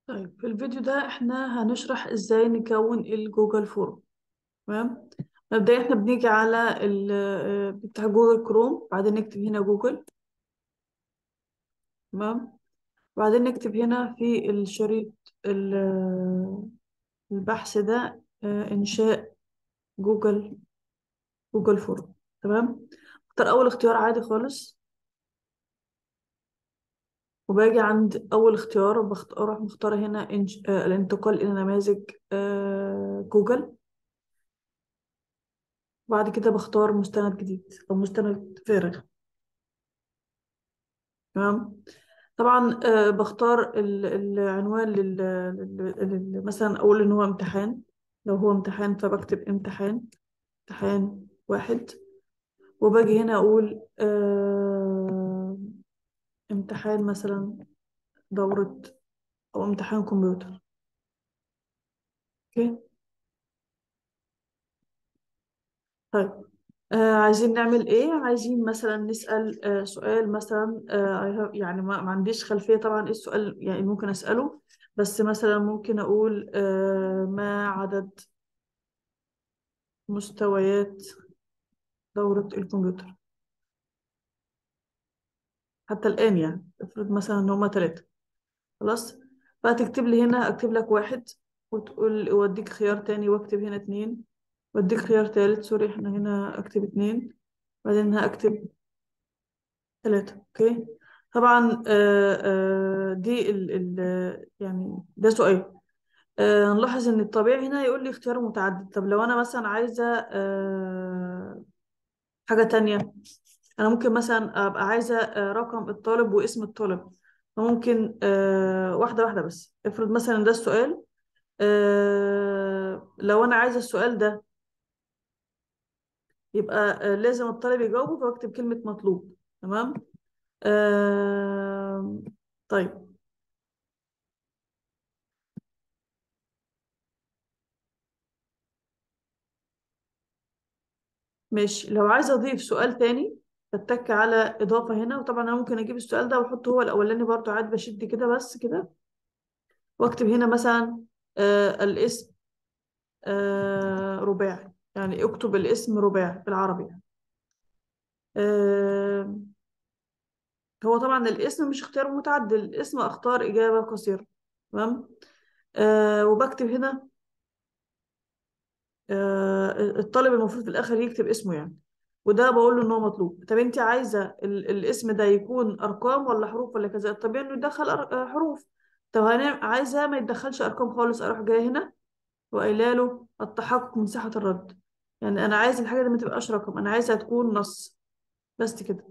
طيب في الفيديو ده احنا هنشرح ازاي نكون الجوجل فورم تمام مبدئيا احنا بنيجي على ال آه، بتاع جوجل كروم بعدين نكتب هنا جوجل تمام بعدين نكتب هنا في الشريط ال- آه، البحث ده آه، انشاء جوجل جوجل فورم تمام اختار اول اختيار عادي خالص وباجي عند اول اختيار وبختار اروح مختاره هنا إنش... آه، الانتقال الى نماذج آه، جوجل وبعد كده بختار مستند جديد او مستند فارغ تمام طبعا آه، بختار ال- العنوان لل... لل... لل... مثلا اقول ان هو امتحان لو هو امتحان فبكتب امتحان امتحان واحد وباجي هنا اقول آه... امتحان مثلا دورة او امتحان كمبيوتر اوكي طيب آه عايزين نعمل ايه عايزين مثلا نسأل آه سؤال مثلا آه I have- يعني ما, ما عنديش خلفية طبعا ايه السؤال يعني ممكن أسأله بس مثلا ممكن أقول آه ما عدد مستويات دورة الكمبيوتر حتى الآن يعني افرض مثلا ان هما ثلاثة خلاص فتكتب لي هنا اكتب لك واحد وتقول واديك خيار تاني واكتب هنا اتنين واديك خيار تالت سوري احنا هنا اكتب اتنين بعدين هكتب ثلاثة اوكي طبعا آه آه دي ال ال يعني ده سؤال آه نلاحظ ان الطبيعي هنا يقول لي اختيار متعدد طب لو انا مثلا عايزة آه حاجة تانية انا ممكن مثلا ابقى عايزة آه رقم الطالب واسم الطالب فممكن آه واحدة واحدة بس افرض مثلا ده السؤال آه لو انا عايزة السؤال ده يبقى آه لازم الطالب يجاوبه فاكتب كلمة مطلوب تمام آه طيب ماشي لو عايزة أضيف سؤال تاني بتك على إضافة هنا وطبعا أنا ممكن أجيب السؤال ده وأحطه هو الأولاني برضو عاد بشد كده بس كده وأكتب هنا مثلا آه الاسم آه رباعي يعني اكتب الاسم رباعي بالعربي يعني. آه هو طبعا الاسم مش اختيار متعدل الاسم أختار إجابة قصيرة تمام آه وبكتب هنا آه الطالب المفروض في الآخر يكتب اسمه يعني وده بقول له ان هو مطلوب طب انت عايزه ال الاسم ده يكون ارقام ولا حروف ولا كذا الطبيعي انه يدخل أر- آه، حروف طب انا عايزه ما يدخلش ارقام خالص اروح جايه هنا وقايله له التحقق من صحه الرد يعني انا عايز الحاجه دي ما تبقاش رقم انا عايزها تكون نص بس كده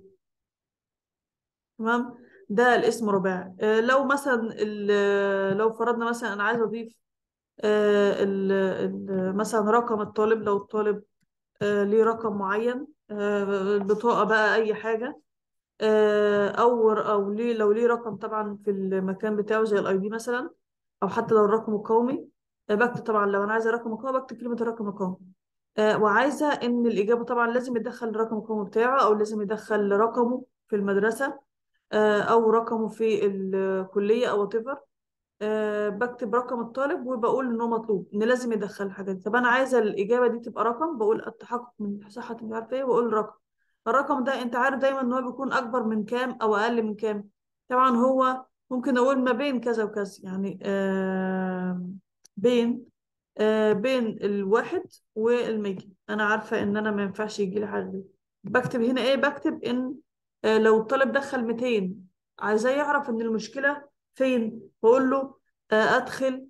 تمام ده الاسم رباعي آه لو مثلا ال- لو فرضنا مثلا انا عايزه اضيف آه ال ال مثلا رقم الطالب لو الطالب آه ليه رقم معين آه البطاقه بقى اي حاجه آه، او او ليه لو ليه رقم طبعا في المكان بتاعه زي الاي دي مثلا او حتى لو الرقم القومي آه، بكتب طبعا لو انا عايزه رقم قومي بكتب كلمه الرقم القومي آه، وعايزه ان الاجابه طبعا لازم يدخل الرقم القومي بتاعه او لازم يدخل رقمه في المدرسه آه، او رقمه في الكليه او whatever أه بكتب رقم الطالب وبقول ان هو مطلوب ان لازم يدخل الحاجات دي طب انا عايزه الاجابه دي تبقى رقم بقول التحقق من صحه مش عارفه ايه واقول رقم الرقم ده انت عارف دايما ان هو بيكون اكبر من كام او اقل من كام طبعا هو ممكن اقول ما بين كذا وكذا يعني آه بين آه بين الواحد والمية انا عارفه ان انا ما ينفعش يجي لي حاجه دي بكتب هنا ايه بكتب ان آه لو الطالب دخل 200 عايزاه يعرف ان المشكله فين بقول له آه، ادخل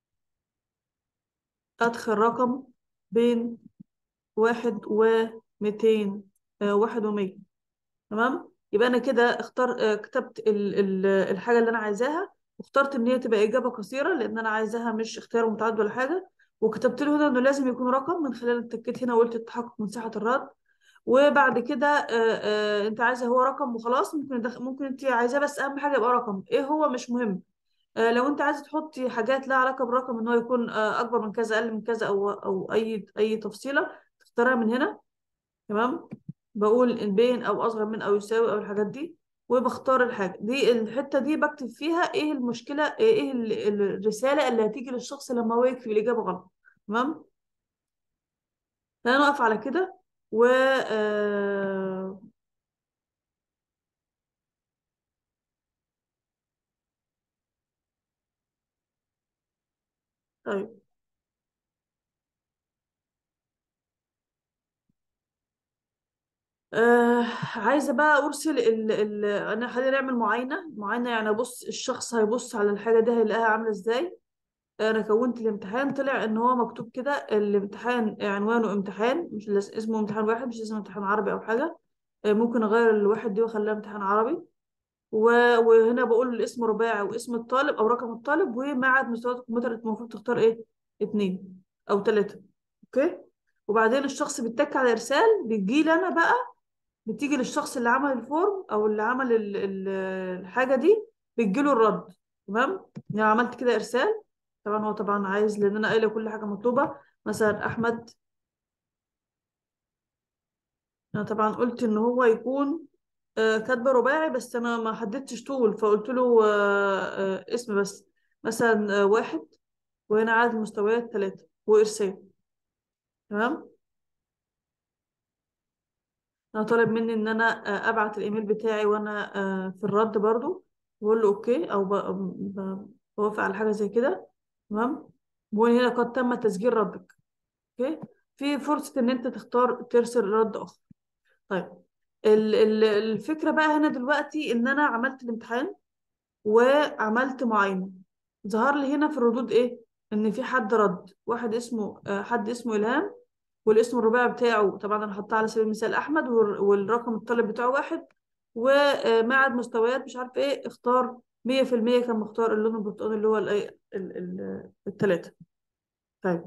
ادخل رقم بين واحد وميتين آه، واحد ومية تمام يبقى انا كده اختار آه، كتبت ال ال الحاجه اللي انا عايزاها واخترت ان هي تبقى اجابه قصيره لان انا عايزاها مش اختيار متعدد ولا حاجه وكتبت له هنا انه لازم يكون رقم من خلال التكيت هنا وقلت التحقق من صحه الرد وبعد كده آه، آه، انت عايزه هو رقم وخلاص ممكن يدخل ممكن انت عايزاه بس اهم حاجه يبقى رقم ايه هو مش مهم آه، لو انت عايزه تحطي حاجات لها علاقه بالرقم ان هو يكون آه، اكبر من كذا اقل من كذا او او اي اي تفصيله تختارها من هنا تمام بقول إن بين او اصغر من او يساوي او الحاجات دي وبختار الحاجة دي الحتة دي بكتب فيها ايه المشكلة ايه ال- ال- الرسالة اللي هتيجي للشخص لما هو يكتب الإجابة غلط تمام فأنا أقف على كده و آه... طيب آه... عايزة بقى أرسل ال... ال... أنا خلينا نعمل معاينة معاينة يعني أبص الشخص هيبص على الحاجة دي هيلاقيها عاملة إزاي انا كونت الامتحان طلع ان هو مكتوب كده الامتحان عنوانه امتحان مش لاز- اسمه امتحان واحد مش اسمه امتحان عربي او حاجه آه، ممكن اغير الواحد دي واخليها امتحان عربي و- وهنا بقول الاسم رباعي واسم الطالب او رقم الطالب وميعاد مستويات الكمبيوتر انت المفروض تختار ايه اتنين او تلاته اوكي وبعدين الشخص بيتك على ارسال بتجي لي انا بقى بتيجي للشخص اللي عمل الفورم او اللي عمل ال- ال- الحاجه دي بتجيله الرد تمام يعني عملت كده ارسال طبعا هو طبعا عايز لان انا قايله كل حاجه مطلوبه مثلا احمد انا طبعا قلت ان هو يكون آه، كاتبه رباعي بس انا ما حددتش طول فقلت له آه، آه، اسم بس مثلا آه، واحد وهنا عدد المستويات ثلاثه وارسال تمام انا طالب مني ان انا آه، ابعت الايميل بتاعي وانا آه، في الرد برضو بقول له اوكي او ب- ب- بوافق على حاجه زي كده تمام بقول هنا قد تم تسجيل ردك اوكي في فرصه ان انت تختار ترسل رد اخر طيب ال- ال- الفكره بقى هنا دلوقتي ان انا عملت الامتحان وعملت معاينه ظهر لي هنا في الردود ايه ان في حد رد واحد اسمه آه، حد اسمه الهام والاسم الرباعي بتاعه طبعا انا حطاه على سبيل المثال احمد والر- والرقم الطالب بتاعه واحد ومعهد مستويات مش عارف ايه اختار 100% كان مختار اللون البرتقالي اللي هو الايه الثلاثه طيب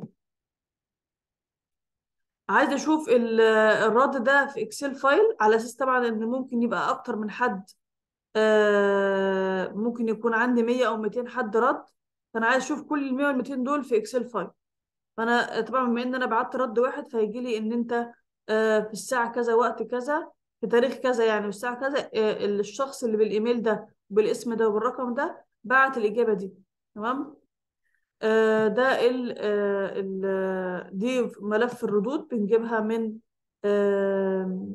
عايزه اشوف ال- الرد ده في اكسل فايل على اساس طبعا ان ممكن يبقى اكتر من حد آه، ممكن يكون عندي 100 او 200 حد رد فانا عايز اشوف كل ال 100 وال 200 دول في اكسل فايل فانا طبعا بما ان انا بعت رد واحد فهيجي لي ان انت آه، في الساعه كذا وقت كذا في تاريخ كذا يعني والساعه كذا آه، الشخص اللي بالايميل ده بالاسم ده وبالرقم ده بعت الاجابه دي تمام آه، ده ال آه، ال آه، دي ملف الردود بنجيبها من آه،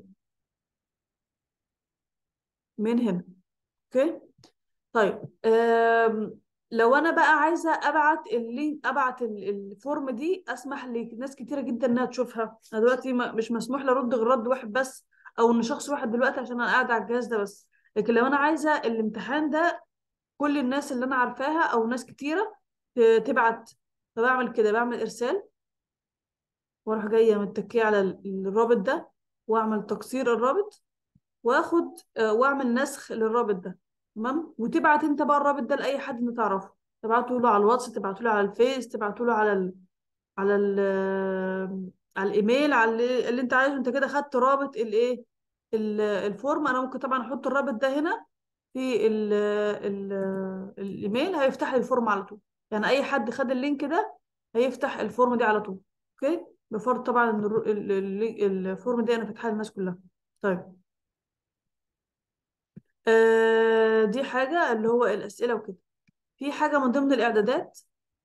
من هنا اوكي طيب آم، لو انا بقى عايزه ابعت اللينك ابعت ال- الفورم دي اسمح لناس كتيره جدا انها تشوفها انا دلوقتي ما- مش مسموح لي ارد غير رد واحد بس او ان شخص واحد دلوقتي عشان انا قاعده على الجهاز ده بس لكن لو انا عايزه الامتحان ده كل الناس اللي انا عارفاها او ناس كتيره ت- تبعت فبعمل كده بعمل ارسال واروح جايه متكيه على ال- الرابط ده واعمل تقصير الرابط واخد آه، واعمل نسخ للرابط ده تمام وتبعت انت بقى الرابط ده لاي حد انت تعرفه تبعته له على الواتس تبعته له على الفيس تبعته له على ال... على ال... آه، على الايميل على اللي, اللي انت عايزه انت كده خدت رابط الايه ال- الفورم انا ممكن طبعا احط الرابط ده هنا في ال... ال... الايميل هيفتح لي الفورم على طول يعني اي حد خد اللينك ده هيفتح الفورم دي على طول اوكي بفرض طبعا ان الر- ال- ال- الفورم دي انا فاتحها للناس كلها طيب آه دي حاجة اللي هو الأسئلة وكده في حاجة من ضمن الإعدادات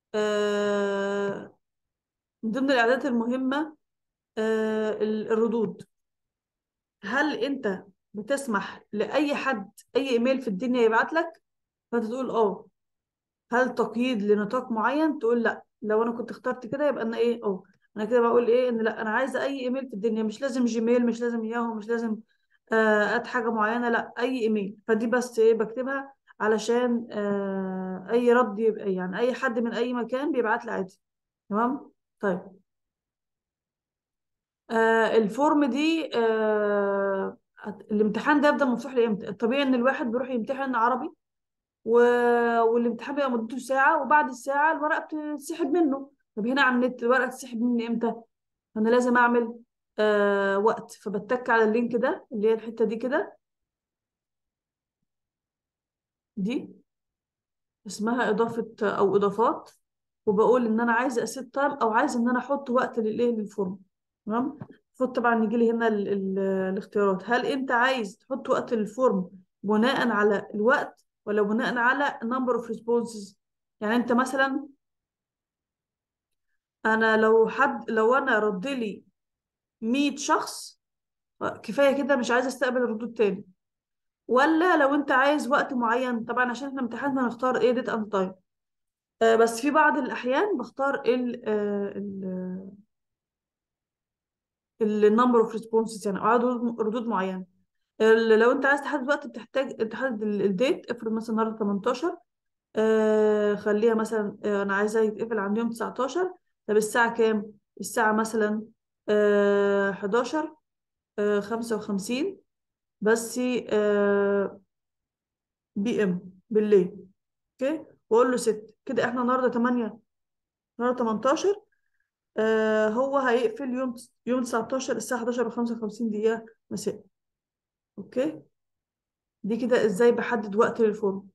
آه من ضمن الإعدادات المهمة آه ال- الردود هل أنت بتسمح لأي حد أي إيميل في الدنيا يبعت لك فأنت تقول آه هل تقييد لنطاق معين تقول لا لو أنا كنت اخترت كده يبقى أنا إيه آه أنا كده بقول إيه إن لا أنا عايزة أي إيميل في الدنيا مش لازم جيميل مش لازم ياهو مش لازم آه، اد حاجه معينه لا اي ايميل فدي بس ايه بكتبها علشان آه، اي رد يبقى يعني اي حد من اي مكان بيبعت لي عادي تمام طيب آه، الفورم دي آه، الامتحان ده يبدأ مفتوح لامتى الطبيعي ان الواحد بيروح يمتحن عربي و... والامتحان بيبقى مدته ساعه وبعد الساعه الورقه بتتسحب منه طب هنا على النت الورقه تتسحب مني امتى انا لازم اعمل آه وقت فبتك على اللينك ده اللي هي الحته دي كده دي اسمها إضافة أو إضافات وبقول إن أنا عايزة أسيت تايم أو عايزة إن أنا أحط وقت للإيه للفورم تمام المفروض طبعا يجي لي هنا ال ال الاختيارات هل أنت عايز تحط وقت للفورم بناء على الوقت ولا بناء على number of responses يعني انت مثلا انا لو حد لو انا رد لي 100 شخص كفايه كده مش عايزه استقبل ردود تاني ولا لو انت عايز وقت معين طبعا عشان احنا امتحان هنختار ايه ديت اند تايم بس في بعض الاحيان بختار ال ال النمبر اوف ريسبونسز يعني عدد ردود معينه ال- لو انت عايز تحدد وقت بتحتاج تحدد ال- الديت افرض مثلا النهارده 18 آه خليها مثلا آه انا عايزاه يتقفل عند يوم 19 طب الساعه كام الساعه مثلا آه 11 آه 55 بس آه بي ام بالليل اوكي واقول له ست كده احنا النهارده 8 النهارده 18 آه هو هيقفل يوم يوم 19 الساعه 11 و55 دقيقه مساء اوكي دي كده ازاي بحدد وقت للفورم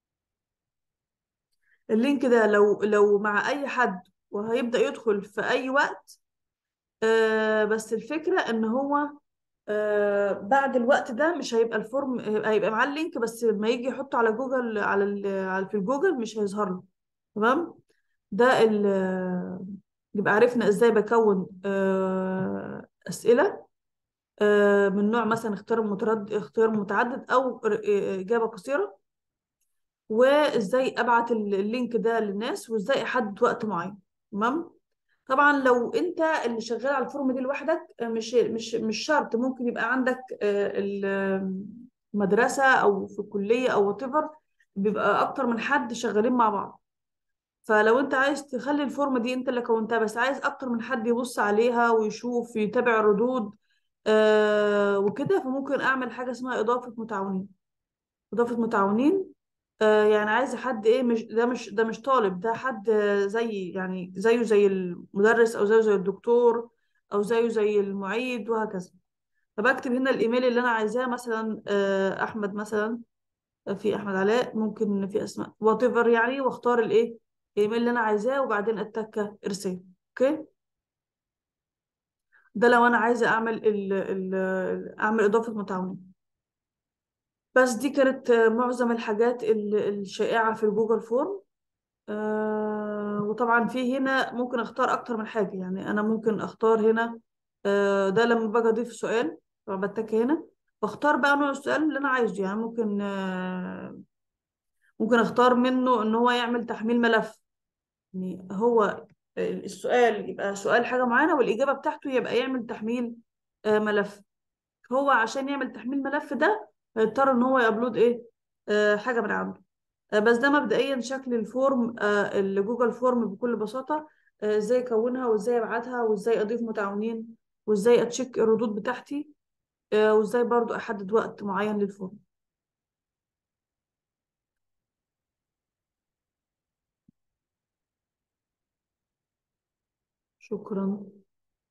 اللينك ده لو لو مع اي حد وهيبدأ يدخل في اي وقت آه بس الفكرة ان هو آه بعد الوقت ده مش هيبقى الفورم هيبقى معاه اللينك بس لما يجي يحطه على جوجل على ال- على في الجوجل مش هيظهر له تمام ده ال يبقى عرفنا ازاي بكون آه أسئلة آه من نوع مثلا اختيار متردد اختيار متعدد او ر- إجابة قصيرة وازاي ابعت ال- اللينك ده للناس وازاي احدد وقت معين تمام طبعا لو انت اللي شغال على الفورم دي لوحدك آه، مش مش مش شرط ممكن يبقى عندك آه، ال- المدرسة او في الكلية او whatever بيبقى اكتر من حد شغالين مع بعض فلو انت عايز تخلي الفورم دي انت اللي كونتها بس عايز اكتر من حد يبص عليها ويشوف يتابع الردود آه وكده فممكن اعمل حاجة اسمها اضافة متعاونين إضافة متعاونين آه يعني عايز حد ايه مش ده مش ده مش طالب ده حد آه، زي يعني زيه زي المدرس او زيه زي الدكتور او زيه زي المعيد وهكذا فبكتب هنا الايميل اللي انا عايزاه مثلا آه، احمد مثلا آه، في احمد علاء ممكن في اسماء وات ايفر يعني واختار الايه الايميل اللي انا عايزاه وبعدين اتك ارسال اوكي ده لو انا عايزه اعمل ال ال اعمل اضافه متعاونين بس دي كانت آه، معظم الحاجات ال- الشائعه في الجوجل فورم آه وطبعا في هنا ممكن اختار اكتر من حاجة يعني انا ممكن اختار هنا آه ده لما باجي اضيف سؤال فبتك هنا بختار بقى نوع السؤال اللي انا عايزه يعني ممكن آه ممكن اختار منه ان هو يعمل تحميل ملف يعني هو السؤال يبقى سؤال حاجة معينة والإجابة بتاعته يبقى يعمل تحميل آه ملف هو عشان يعمل تحميل ملف ده هيضطر ان هو يابلود ايه آه حاجة من عنده آه، بس ده مبدئيا شكل الفورم آه، الجوجل فورم بكل بساطة آه، ازاي اكونها وازاي ابعتها وازاي اضيف متعاونين وازاي اتشيك الردود بتاعتي آه، وازاي برضو احدد وقت معين للفورم شكرا